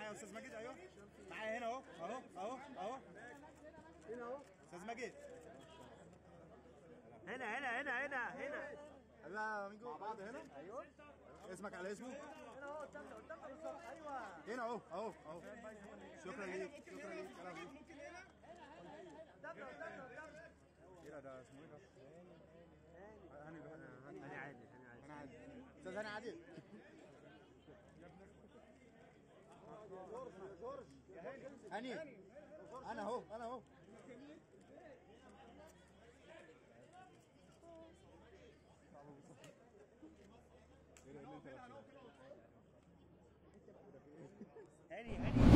يا استاذ ماجد ايوه معايا هنا اهو اهو اهو اهو هنا اهو استاذ ماجد هنا هنا هنا هنا هنا لا مين مع بعض هنا ايوه اسمك على اسمه هنا اهو قدامنا قدامنا بالظبط ايوه هنا اهو اهو اهو شكرا ليك شكرا ليك سلام عليكم قدامنا قدامنا قدامنا ايه ده اسمه ايه ده؟ هاني هاني هاني عادل هاني عادل هاني عادل استاذ هاني عادل هاني انا اهو انا اهو هاني هاني